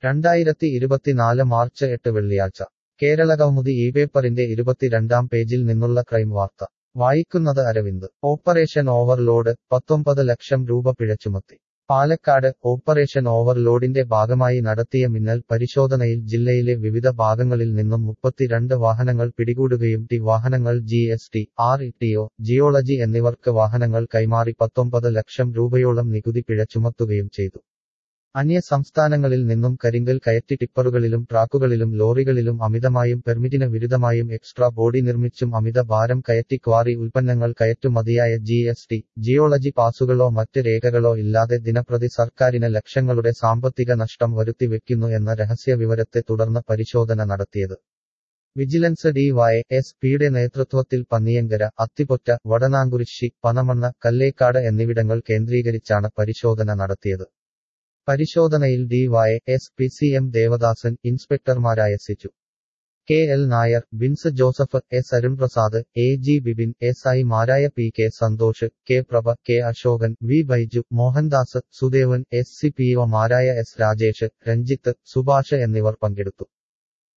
രണ്ടായിരത്തി ഇരുപത്തിനാല് മാർച്ച് എട്ട് വെള്ളിയാഴ്ച കേരളകൗമുദി ഈ പേപ്പറിന്റെ ഇരുപത്തിരണ്ടാം പേജിൽ നിന്നുള്ള ക്രൈം വാർത്ത വായിക്കുന്നത് അരവിന്ദ് ഓപ്പറേഷൻ ഓവർലോഡ് പത്തൊമ്പത് ലക്ഷം രൂപ പിഴ ചുമത്തി പാലക്കാട് ഓപ്പറേഷൻ ഓവർലോഡിന്റെ ഭാഗമായി നടത്തിയ മിന്നൽ പരിശോധനയിൽ ജില്ലയിലെ വിവിധ ഭാഗങ്ങളിൽ നിന്നും മുപ്പത്തിരണ്ട് വാഹനങ്ങൾ പിടികൂടുകയും ടി വാഹനങ്ങൾ G S T R T O ഒ ജിയോളജി എന്നിവർക്ക് വാഹനങ്ങൾ കൈമാറി പത്തൊമ്പത് ലക്ഷം രൂപയോളം നികുതി പിഴ ചുമത്തുകയും ചെയ്തു അന്യ സംസ്ഥാനങ്ങളിൽ നിന്നും കരിങ്കൽ കയറ്റി ടിപ്പറുകളിലും ട്രാക്കുകളിലും ലോറികളിലും അമിതമായും പെർമിറ്റിന് വിരുദ്ധമായും എക്സ്ട്രാ ബോഡി നിർമ്മിച്ചും അമിത ഭാരം കയറ്റി ക്വാറി ഉൽപ്പന്നങ്ങൾ കയറ്റുമതിയായ ജി എസ് ടി ജിയോളജി പാസുകളോ മറ്റ് രേഖകളോ ഇല്ലാതെ ദിനപ്രതി സർക്കാരിന് ലക്ഷങ്ങളുടെ സാമ്പത്തിക നഷ്ടം വരുത്തിവെക്കുന്നു എന്ന രഹസ്യവിവരത്തെ തുടർന്ന് പരിശോധന നടത്തിയത് വിജിലൻസ് ഡി വൈ എസ് പിയുടെ നേതൃത്വത്തിൽ പന്നിയങ്കര അത്തിപ്പൊറ്റ വടനാങ്കുരിശി പനമണ്ണ കല്ലേക്കാട് എന്നിവിടങ്ങൾ കേന്ദ്രീകരിച്ചാണ് പരിശോധന നടത്തിയത് പരിശോധനയിൽ D Y S P C M Devadasan ഇൻസ്പെക്ടർമാരായ Siju K L Nair Bins Joseph S Arunprasad A G Bibin S I മാരായ P K Santhosh K Prabha K Ashokan V Baiju Mohandas Sudevan S C P O മാരായ എസ് രാജേഷ് രഞ്ജിത്ത് സുഭാഷ് എന്നിവർ പങ്കെടുത്തു